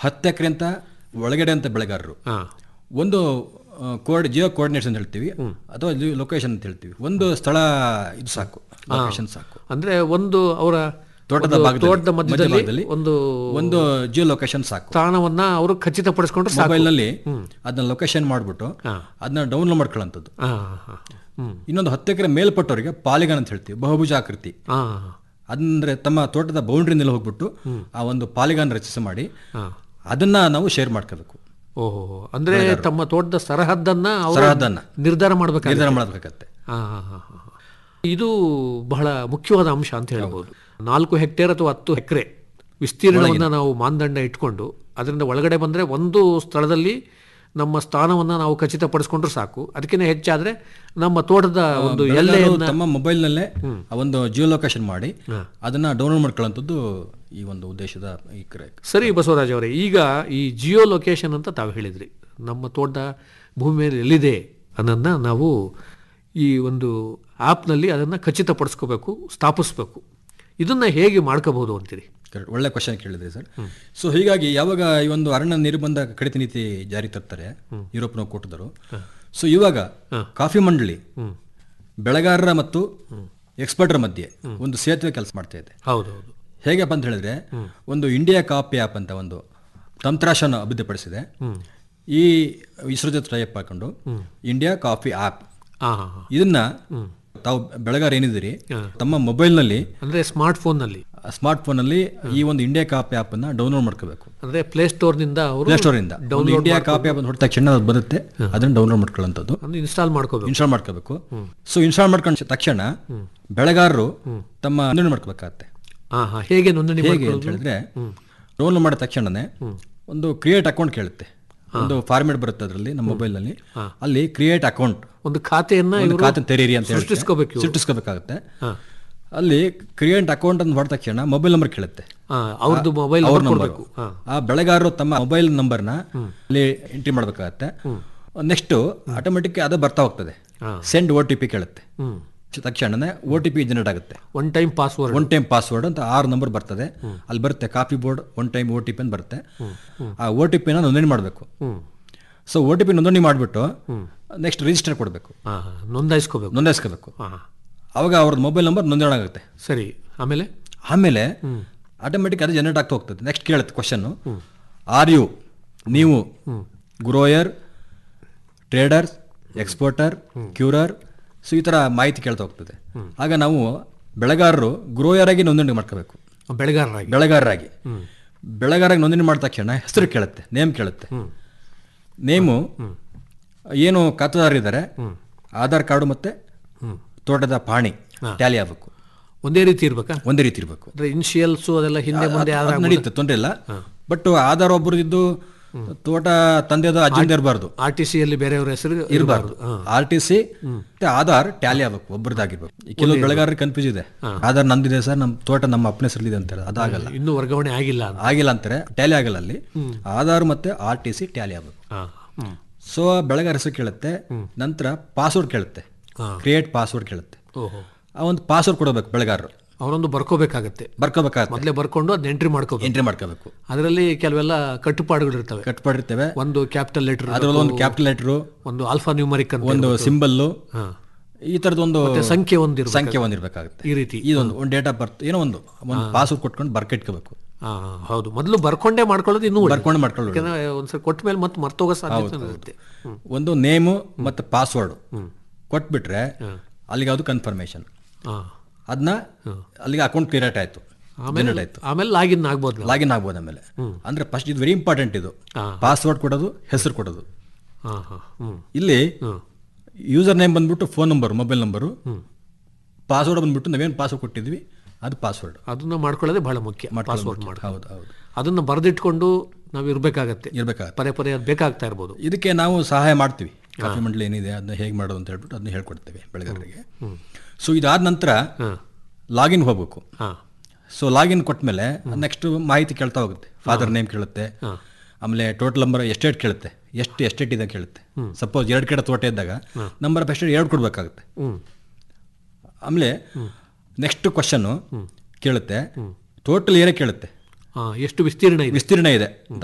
ಹತ್ತು ಎಕರೆ ಅಂತ ಒಳಗಡೆ ಅಂತ ಬೆಳೆಗಾರರು ಹಾ ಒಂದು ಕೋಡ್ ಜಿಯೋ ಕೋಆರ್ಡಿನೇಟ್ಸ್ ಅಂತ ಹೇಳ್ತೀವಿ ಅಥವಾ ಲೊಕೇಶನ್ ಅಂತ ಹೇಳ್ತೀವಿ ಒಂದು ಸ್ಥಳ ಇದು ಸಾಕು ಲೊಕೇಶನ್ ಸಾಕು ಅಂದ್ರೆ ಒಂದು ಅವರ ತೋಟದ ಒಂದು ಭಾಗದಲ್ಲಿ, ತೋಟದ ಮಧ್ಯದಲ್ಲಿ ಮಧ್ಯಭಾಗದಲ್ಲಿ ಒಂದು ಒಂದು ಜಿಯೋ ಲೊಕೇಶನ್ ಸಾಕು ಸ್ಥಾನವನ್ನ ಅವರು ಖಚಿತಪಡಿಸ್ಕೊಂಡ್ರೆ ಸಾಕು ಮೊಬೈಲ್ನಲ್ಲಿ ಅದನ್ನ ಲೊಕೇಶನ್ ಮಾಡಿಬಿಟ್ಟು ಹಾ. ಅದನ್ನ ಡೌನ್ಲೋಡ್ ಮಾಡ್ಕೊಳ್ಳೋಂಥದ್ದು ಹಾ ಹಾ ಹ್ಮ್ ಇನ್ನೊಂದು ಹತ್ತು ಎಕರೆ ಮೇಲ್ಪಟ್ಟವರಿಗೆ ಪಾಲಿಗಾನ್ ಅಂತ ಹೇಳ್ತೀವಿ ಬಹುಭುಜ ಆಕೃತಿ ಹಾ ಅಂದ್ರೆ ತಮ್ಮ ತೋಟದ ಬೌಂಡ್ರಿನಲ್ಲಿ ಹೋಗ್ಬಿಟ್ಟು ಆ ಒಂದು ಪಾಲಿಗಾನ್ ರಚಿಸಿ ಮಾಡಿ ಹಾ ಅದನ್ನ ನಾವು ಶೇರ್ ಮಾಡ್ಕೋಬೇಕು ಓಹೋ ಅಂದ್ರೆ ತಮ್ಮ ತೋಟದ ಸರಹದ್ದನ್ನ ಅವರು ಸರಹದ್ದನ್ನ ನಿರ್ಧಾರ ಮಾಡ್ಬೇಕಾಗುತ್ತೆ ನಿರ್ಧಾರ ಮಾಡಬೇಕಾಗತ್ತೆ ಹಾ, ಹಾ, ಹಾ, ಹಾ. ಇದು ಬಹಳ ಮುಖ್ಯವಾದ ಅಂಶ ಅಂತ ಹೇಳ್ಬೋದು ನಾಲ್ಕು ಹೆಕ್ಟೇರ್ ಅಥವಾ ಹತ್ತು ಎಕರೆ ವಿಸ್ತೀರ್ಣವನ್ನು ನಾವು ಮಾನದಂಡ ಇಟ್ಕೊಂಡು ಅದರಿಂದ ಒಳಗಡೆ ಬಂದರೆ ಒಂದು ಸ್ಥಳದಲ್ಲಿ ನಮ್ಮ ಸ್ಥಾನವನ್ನು ನಾವು ಖಚಿತಪಡಿಸ್ಕೊಂಡ್ರೆ ಸಾಕು ಅದಕ್ಕಿಂತ ಹೆಚ್ಚಾದರೆ ನಮ್ಮ ತೋಟದ ಒಂದು ಎಲ್ಲೆಯನ್ನು ತಮ್ಮ ಮೊಬೈಲ್ನಲ್ಲೇ ಆ ಒಂದು ಜಿಯೋ ಲೊಕೇಶನ್ ಮಾಡಿ ಅದನ್ನ ಡೌನ್ಲೋಡ್ ಮಾಡ್ಕೊಳ್ಳೋಂಥದ್ದು ಈ ಒಂದು ಉದ್ದೇಶದ ಈ ಕ್ರಯ ಸರಿ ಬಸವರಾಜ್ ಅವರೇ ಈಗ ಈ ಜಿಯೋ ಲೊಕೇಶನ್ ಅಂತ ತಾವು ಹೇಳಿದ್ರಿ ನಮ್ಮ ತೋಟ ಭೂಮಿ ಮೇಲೆ ಎಲ್ಲಿದೆ ಅನ್ನೋದನ್ನ ನಾವು ಈ ಒಂದು ಆ್ಯಪ್ನಲ್ಲಿ ಅದನ್ನು ಖಚಿತಪಡಿಸ್ಕೋಬೇಕು ಸ್ಥಾಪಿಸ್ಬೇಕು ಇದನ್ನು ಹೇಗೆ ಮಾಡ್ಕೋಬಹುದು ಅಂತೀರಿ ಕರೆಕ್ಟ್ ಒಳ್ಳೆ ಕ್ವಶನ್ ಕೇಳಿದ್ರಿ ಸರ್ ಸೊ ಹೀಗಾಗಿ ಯಾವಾಗ ಈ ಒಂದು ಅರಣ್ಯ ನಿರ್ಬಂಧ ಕಡಿತ ನೀತಿ ಜಾರಿ ತರ್ತಾರೆ ಯುರೋಪ್ನ ಒಕ್ಕೂಟದರು ಸೊ ಇವಾಗ ಕಾಫಿ ಮಂಡಳಿ ಬೆಳೆಗಾರರ ಮತ್ತು ಎಕ್ಸ್ಪರ್ಟರ್ ಮಧ್ಯೆ ಒಂದು ಸೇತುವೆ ಕೆಲಸ ಮಾಡ್ತಾ ಇದೆ ಹೌದು ಹೌದು ಹೇಗಪ್ಪ ಅಂತ ಹೇಳಿದ್ರೆ ಒಂದು ಇಂಡಿಯಾ ಕಾಪಿ ಆ್ಯಪ್ ಅಂತ ಒಂದು ತಂತ್ರಾಶನ ಅಭಿವೃದ್ಧಿಪಡಿಸಿದೆ ಈ ಇಸ್ರೋ ಜೊತೆ ಟೈಪ್ ಹಾಕೊಂಡು ಇಂಡಿಯಾ ಕಾಫಿ ಆ್ಯಪ್ ಹಾಂ ಹಾಂ ಹಾಂ ಇದನ್ನ ತಾವು ಬೆಳೆಗಾರ ಏನಿದ್ದೀರಿ ತಮ್ಮ ಮೊಬೈಲ್ನಲ್ಲಿ ಅಂದರೆ ಸ್ಮಾರ್ಟ್ ಫೋನ್ನಲ್ಲಿ ಸ್ಮಾರ್ಟ್ ಫೋನಲ್ಲಿ ಈ ಒಂದು ಇಂಡಿಯಾ ಕಾಪಿ ಆ್ಯಪ್ ಅನ್ನ ಡೌನ್ಲೋಡ್ ಮಾಡ್ಕೋಬೇಕು ಅಂದರೆ ಪ್ಲೇಸ್ಟೋರ್ನಿಂದ ಅವರು ಪ್ಲೇಸ್ಟೋರ್ ಇಂದ ಒಂದು ಇಂಡಿಯಾ ಕಾಪಿ ಆ್ಯಪ್ ಹೊರಟ ತಕ್ಷಣ ಅದು ಬರುತ್ತೆ ಅದನ್ನ ಡೌನ್ಲೋಡ್ ಮಾಡ್ಕೊಳ್ಳೋಂಥದ್ದು ಅದನ್ನು ಇನ್ಸ್ಟಾಲ್ ಮಾಡ್ಕೋಬೇಕು ಇನ್ಸ್ಟಾಲ್ ಮಾಡ್ಕೋಬೇಕು ಸೊ ಇನ್ಸ್ಟಾಲ್ ಮಾಡ್ಕೊಂಡ ತಕ್ಷಣ ಬೆಳೆಗಾರರು ತಮ್ಮ ನೋಂದಣಿ ಮಾಡ್ಕೋಬೇಕಾಗತ್ತೆ ಹಾಂ ಹಾಂ ಹೇಗೆ ನೋಂದಣಿ ಹೇಗೆ ಅಂತ ಹೇಳಿದ್ರೆ ಡೌನ್ಲೋಡ್ ಮಾಡಿದ ತಕ್ಷಣನೇ ಒಂದು ಕ್ರಿಯೇಟ್ ಅಕೌಂಟ್ ಕೇಳುತ್ತೆ ಒಂದು ಫಾರ್ಮೇಟ್ ಬರುತ್ತೆ ಅದರಲ್ಲಿ ನಮ್ಮ ಮೊಬೈಲ್ನಲ್ಲಿ ಅಲ್ಲಿ ಕ್ರಿಯೇಟ್ ಅಕೌಂಟ್ ಒಂದು ಖಾತೆಯನ್ನು ಒಂದು ಖಾತೆ ತೆರೀರಿ ಅಂತ ಹೇಳಿ ಸೃಷ್ಟಿಸ್ಕೋಬೇಕು ಇವ್ರು. ಸೃಷ್ಟಿಸ್ಕೋಬೇಕಾಗುತ್ತೆ ಹಾಂ ಅಲ್ಲಿ ಕ್ರಿಯೇಟ್ ಅಕೌಂಟ್ ಅಂತ ಹೊಡೆದ ತಕ್ಷಣ ಮೊಬೈಲ್ ನಂಬರ್ ಕೇಳುತ್ತೆ ಹಾಂ ಅವ್ರದ್ದು ಮೊಬೈಲ್ ಅವ್ರ ನಂಬರ್ ನಂಬರ್ ಕೊಡಬೇಕು ಹಾಂ ಆ ಬೆಳೆಗಾರರು ತಮ್ಮ ಮೊಬೈಲ್ ನಂಬರ್ನ ಅಲ್ಲಿ ಎಂಟ್ರಿ ಮಾಡಬೇಕಾಗತ್ತೆ ನೆಕ್ಸ್ಟ್ ಆಟೋಮೆಟಿಕ್ ಅದು ಬರ್ತಾ ಹೋಗ್ತದೆ ಸೆಂಡ್ ಓ ಟಿ ಪಿ ಕೇಳುತ್ತೆ ಹ್ಞೂ ತಕ್ಷಣನೇ ಓ ಟಿ ಪಿ ಜನರೇಟ್ ಆಗುತ್ತೆ one time password one time password ಅಂತ ಆರು ನಂಬರ್ ಬರ್ತದೆ ಅಲ್ಲಿ ಬರುತ್ತೆ copy board one time O T P ಅಂತ ಬರುತ್ತೆ ಆ ಓ ಟಿ ಪಿನ ನೋಂದಣಿ ಮಾಡಬೇಕು ಹ್ಞೂ ಸೊ ಓ ಟಿ ಪಿ ನೋಂದಣಿ ಮಾಡಿಬಿಟ್ಟು ನೆಕ್ಸ್ಟ್ ರಿಜಿಸ್ಟರ್ ಕೊಡಬೇಕು ಹಾಂ ಹಾಂ ನೋಂದಾಯಿಸ್ಕೋಬೇಕು ನೋಂದಾಯಿಸ್ಕೋಬೇಕು ಹಾಂ ಅವಾಗ ಅವ್ರದ್ದು ಮೊಬೈಲ್ ನಂಬರ್ ನೋಂದಣಿ ಆಗುತ್ತೆ ಸರಿ ಆಮೇಲೆ ಆಮೇಲೆ ಆಟೋಮೆಟಿಕ್ ಅದು ಜನರೇಟ್ ಆಗ್ತಾ ಹೋಗ್ತದೆ ನೆಕ್ಸ್ಟ್ ಕೇಳುತ್ತೆ ಕ್ವಶನ್ನು ಆರ್ ಯು ನೀವು grower traders exporter curer so ಈ ಥರ ಮಾಹಿತಿ ಕೇಳ್ತಾ ಹೋಗ್ತದೆ ಆಗ ನಾವು ಬೆಳೆಗಾರರು ಗ್ರೋಯರ್ ಆಗಿ ನೋಂದಣಿ ಮಾಡ್ಕೋಬೇಕು ಬೆಳೆಗಾರರಾಗಿ ಬೆಳೆಗಾರರಾಗಿ ಬೆಳೆಗಾರಾಗಿ ನೋಂದಣಿ ಮಾಡಿದ ತಕ್ಷಣ ಹೆಸರು ಕೇಳುತ್ತೆ ನೇಮ್ ಕೇಳುತ್ತೆ ನೇಮು ಏನು ಖಾತೆದಾರ ಇದ್ದಾರೆ ಆಧಾರ್ ಕಾರ್ಡು ಮತ್ತೆ ತೋಟದ ಪಾಣಿ ಟ್ಯಾಲಿ ಆಗಬೇಕು ಒಂದೇ ರೀತಿ ಇರ್ಬೇಕಾ ಒಂದೇ ರೀತಿ ಇರಬೇಕು ಅಂದರೆ ಇನ್ಶಿಯಲ್ಸು ಅದೆಲ್ಲ ಹಿಂದೆ ಮುಂದೆ ಅದು ಆದ್ರೆ ನಡೆಯುತ್ತೆ ತೊಂದರೆ ಇಲ್ಲ ಬಟ್ ಆಧಾರ್ ಒಬ್ಬರದಿದ್ದು ತೋಟ ತಂದೆದು ಅಜ್ಜಿಂದ ಇರಬಾರ್ದು ಆರ್ ಟಿ ಸಿಯಲ್ಲಿ ಬೇರೆಯವ್ರ ಹೆಸರು ಇರಬಾರ್ದು ಆರ್ ಟಿ ಸಿ ಮತ್ತೆ ಆಧಾರ್ ಟ್ಯಾಲಿ ಆಗ್ಬೇಕು ಒಬ್ಬರದಾಗಿರ್ಬೇಕು ಈ ಕೆಲವು ಬೆಳೆಗಾರರಿಗೆ ಕನ್ಫ್ಯೂಸ್ ಇದೆ ಆಧಾರ್ ನಂದಿದೆ ಸರ್ ನಮ್ಮ ತೋಟ ನಮ್ಮ ಅಪ್ಪನ ಹೆಸರಲ್ಲಿದೆ ಅಂತಾರೆ ಅದಾಗಲ್ಲ ಇನ್ನೂ ವರ್ಗಾವಣೆ ಆಗಿಲ್ಲ ಅಂತ ಆಗಿಲ್ಲ ಅಂತಾರೆ ಟ್ಯಾಲಿ ಆಗಲ್ಲ ಅಲ್ಲಿ ಆಧಾರ್ ಮತ್ತೆ ಆರ್ ಟಿ ಸಿ ಟ್ಯಾಲಿ ಆಗ್ಬೇಕು ಹಾಂ ಹ್ಞೂ ಸೊ ಬೆಳೆಗಾರ ಹೆಸರು ಕೇಳುತ್ತೆ ನಂತರ ಪಾಸ್ವರ್ಡ್ ಕೇಳುತ್ತೆ ಕ್ರಿಯೇಟ್ ಪಾಸ್ವರ್ಡ್ ಕೇಳುತ್ತೆ ಓಹೋ ಆ ಒಂದು ಪಾಸ್ವರ್ಡ್ ಕೊಡಬೇಕು ಬೆಳೆಗಾರರು ಅವರೊಂದು ಬರ್ಕೋಬೇಕಾಗತ್ತೆ ಬರ್ಕೋಬೇಕಾಗತ್ತೆ ಮೊದಲೇ ಬರ್ಕೊಂಡು ಅದನ್ನ ಎಂಟ್ರಿ ಮಾಡ್ಕೋಬೇಕು ಎಂಟ್ರಿ ಮಾಡ್ಕೋಬೇಕು ಅದರಲ್ಲಿ ಕೆಲವೆಲ್ಲ ಕಟ್ಟುಪಾಡುಗಳು ಇರ್ತವೆ ಕಟ್ಪಾಡಿರ್ತೇವೆ ಒಂದು ಕ್ಯಾಪಿಟಲ್ ಲೆಟರ್ ಅದರಲ್ಲಿ ಒಂದು ಕ್ಯಾಪಿಟಲ್ ಲೆಟ್ರು ಒಂದು ಆಲ್ಫಾ ನ್ಯೂಮರಿಕ್ ಅಂತ ಒಂದು ಸಿಂಬಲ್ಲು ಹಾಂ ಈ ಥರದ್ದು ಒಂದು ಸಂಖ್ಯೆ ಒಂದು ಇರ್ಬೇಕು ಸಂಖ್ಯೆ ಒಂದಿರಬೇಕಾಗುತ್ತೆ ಈ ರೀತಿ ಇದೊಂದು ಒಂದು ಡೇಟ್ ಆಫ್ ಬರ್ತ್ ಏನೋ ಒಂದು ಒಂದು ಪಾಸ್ವರ್ಡ್ ಕೊಟ್ಕೊಂಡು ಬರ್ಕಿಟ್ಕೋಬೇಕು ಹಾಂ ಹೌದು ಮೊದಲು ಬರ್ಕೊಂಡೇ ಮಾಡ್ಕೊಳ್ಳೋದು ಇನ್ನೂ ಒಳ್ಳೆ. ಬರ್ಕೊಂಡು ಮಾಡ್ಕೊಳ್ಳೋದು ಯಾಕಂದ್ರೆ ಒಂದ್ಸರಿ ಕೊಟ್ಟ ಮೇಲೆ ಮತ್ತೆ ಮರ್ತೋಗೋ ಸಾಧ್ಯತೆ ಇರುತ್ತೆ ಒಂದು ನೇಮು ಮತ್ತು ಪಾಸ್ವರ್ಡ್ ಕೊಟ್ಬಿಟ್ರೆ ಅಲ್ಲಿಗೆ ಅದು ಕನ್ಫರ್ಮೇಷನ್ ಹಾಂ ಅದನ್ನ ಅಲ್ಲಿಗೆ ಅಕೌಂಟ್ ಕ್ರಿಯೇಟ್ ಆಯ್ತು ಜನರೇಟ್ ಆಯ್ತು ಆಮೇಲೆ ಲಾಗಿನ್ ಆಗ್ಬೋದು ನಾವು ಲಾಗಿನ್ ಆಗ್ಬೋದು ಆಮೇಲೆ ಅಂದ್ರೆ ಫಸ್ಟ್ ಇದು ವೆರಿ ಇಂಪಾರ್ಟೆಂಟ್ ಇದು ಹಾ. ಪಾಸ್ವರ್ಡ್ ಕೊಡೋದು ಹೆಸರು ಕೊಡೋದು ಹಾಂ ಹಾಂ ಹ್ಞೂ ಇಲ್ಲಿ ಹ್ಞೂ ಯೂಸರ್ ನೇಮ್ ಬಂದ್ಬಿಟ್ಟು phone number mobile number password ಬಂದ್ಬಿಟ್ಟು ನಾವೇನು ಪಾಸ್ವರ್ಡ್ ಕೊಟ್ಟಿದ್ವಿ ಅದು ಪಾಸ್ವರ್ಡ್ ಅದನ್ನ ಮಾಡ್ಕೊಳ್ಳೋದೇ ಬಹಳ ಮುಖ್ಯ ಪಾಸ್ವರ್ಡ್ ಮಾಡಿ ಹೌದು ಹೌದು ಅದನ್ನ ಬರೆದಿಟ್ಕೊಂಡು ನಾವು ಇರಬೇಕಾಗತ್ತೆ ಇರ್ಬೇಕಾಗತ್ತೆ ಪದೇ ಪದೇ ಅದು ಬೇಕಾಗ್ತಾ ಇರ್ಬೋದು ಇದಕ್ಕೆ ನಾವು ಸಹಾಯ ಮಾಡ್ತೀವಿ ಕಾಫಿ ಮಂಡಳಿ ಏನಿದೆ ಅದನ್ನ ಹೇಗೆ ಮಾಡೋದು ಅಂತ ಹೇಳ್ಬಿಟ್ಟು ಅದನ್ನ ಹೇಳ್ಕೊಡ್ತೇವೆ ಬೆಳೆಗಾರರಿಗೆ ಸೊ ಇದಾದ ನಂತರ ಹಾಂ ಲಾಗಿನ್ ಹೋಗ್ಬೇಕು ಹಾಂ ಸೊ ಲಾಗಿನ್ ಕೊಟ್ಮೇಲೆ ನೆಕ್ಸ್ಟ್ ಮಾಹಿತಿ ಕೇಳ್ತಾ ಹೋಗುತ್ತೆ ಫಾದರ್ ನೇಮ್ ಕೇಳುತ್ತೆ ಆಮೇಲೆ ಟೋಟಲ್ ನಂಬರ್ ಎಸ್ಟೇಟ್ ಕೇಳುತ್ತೆ ಎಷ್ಟು ಎಸ್ಟೇಟ್ ಇದೆ ಕೇಳುತ್ತೆ ಸಪೋಸ್ ಎರಡು ಕಡೆ ತೋಟ ಇದ್ದಾಗ ನಂಬರ್ ಆಫ್ ಎಸ್ಟೇಟ್ ಎರಡು ಕೊಡಬೇಕಾಗುತ್ತೆ ಹ್ಞೂ ಆಮೇಲೆ ನೆಕ್ಸ್ಟ್ ಕ್ವಶನ್ನು ಕೇಳುತ್ತೆ ಟೋಟಲ್ ಏರಿಯಾ ಕೇಳುತ್ತೆ ಹಾಂ ಎಷ್ಟು ವಿಸ್ತೀರ್ಣ ಇದೆ ವಿಸ್ತೀರ್ಣ ಇದೆ